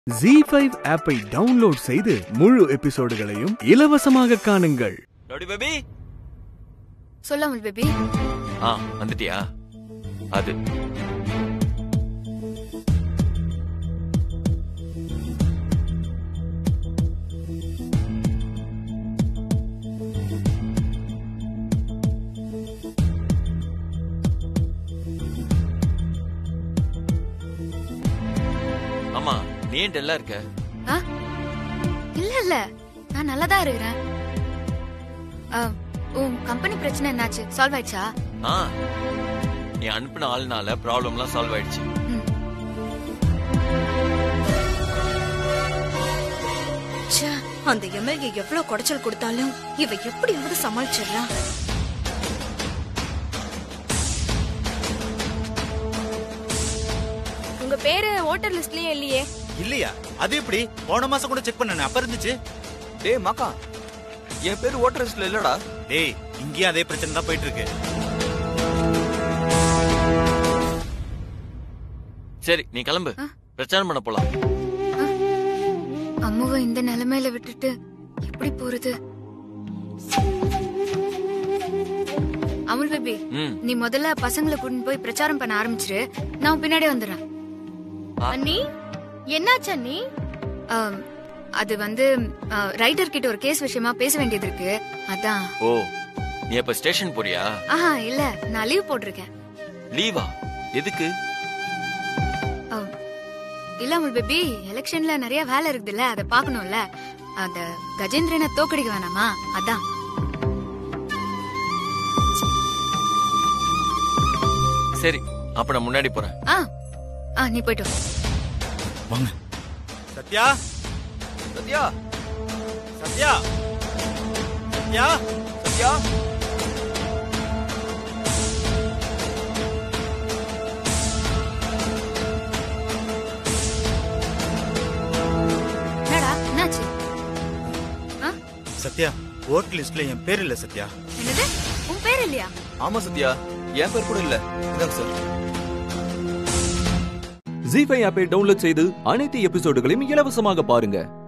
G five ஆப்பை download செய்து முழு எபிசோடுகளையும் இலவசமாக காணுங்கள் ரவுடி பேபி சொல்லாமல் பேபி ஆ வந்துட்டியா அது ஆமா நீ ஏன் டல்லா இருக்க ஆ? இல்ல இல்ல நான் நல்லா தான் இருக்கிறேன் ஆ, உன் கம்பெனி பிரச்சனை என்னாச்சு சால்வ் ஆயிடுச்சா ஆ நீ அனுப்பின ஆள்னால ப்ராப்ளம்லாம் சால்வ் ஆயிடுச்சு ம். ச்சே, அந்த எம்எல்ஏ எவ்வளவு குடைச்சல் கொடுத்தாலும் இவ எப்படியாவது சமாளிச்சிடலாம் உங்க பேரு ஓட்டர் லிஸ்ட்லயே இல்லையே இல்லையா அது எப்படி போன மாசம் கூட செக் பண்ணனே அப்ப இருந்துச்சு டேய் மக்கா என் பேர் ஓட்டர் லிஸ்ட்ல இல்லடா டேய் இங்கேயும் அதே பிரச்சனை தான் போயிட்டு இருக்கு சரி நீ கிளம்பு பிரச்சாரம் பண்ண போலாம் அம்மாவை இந்த நிலைமையில விட்டுட்டு எப்படி போறது அமுல் பேபி ம் நீ முதல்ல பசங்களை கூட்டிட்டு போய் பிரச்சாரம் பண்ண ஆரம்பிச்சிரு நான் உன் பின்னாடி வந்துடுறேன் அண்ணி என்னாச்சு அண்ணி ஆம், அது வந்து ரைட்டர் கிட்ட ஒரு கேஸ் விஷயமா பேச வேண்டியது இருக்கு அதான் ஓ நீ அப்ப ஸ்டேஷன் போறியா ஆஹா இல்ல நான் லீவ் போட்டிருக்கேன் லீவா எதுக்கு ஆம். இல்ல அமுல் பேபி எலெக்ஷன்ல நிறைய வேலை இருக்குதுல்ல அதை பார்க்கணும்ல அந்த கஜேந்திரனை தோக்கடிக்க வேணாமா அதான் சரி அப்ப நான் முன்னாடி போறேன் ஆ ஆ நீ போயிட்டு வா. வாங்க சத்யா சத்யா சத்யா சத்யா சத்யா என்னடா என்னாச்சு ஆ சத்யா ஓட் லிஸ்ட்ல என் பேர் இல்ல சத்யா என்னது உன் பேர் இல்லையா ஆமா சத்யா என் பேர் கூட இல்ல இதாங்க சார் ஜி ஃபைவ் ஆப்பை டவுன்லோட் செய்து அனைத்து எபிசோடுகளையும் இலவசமாக பாருங்க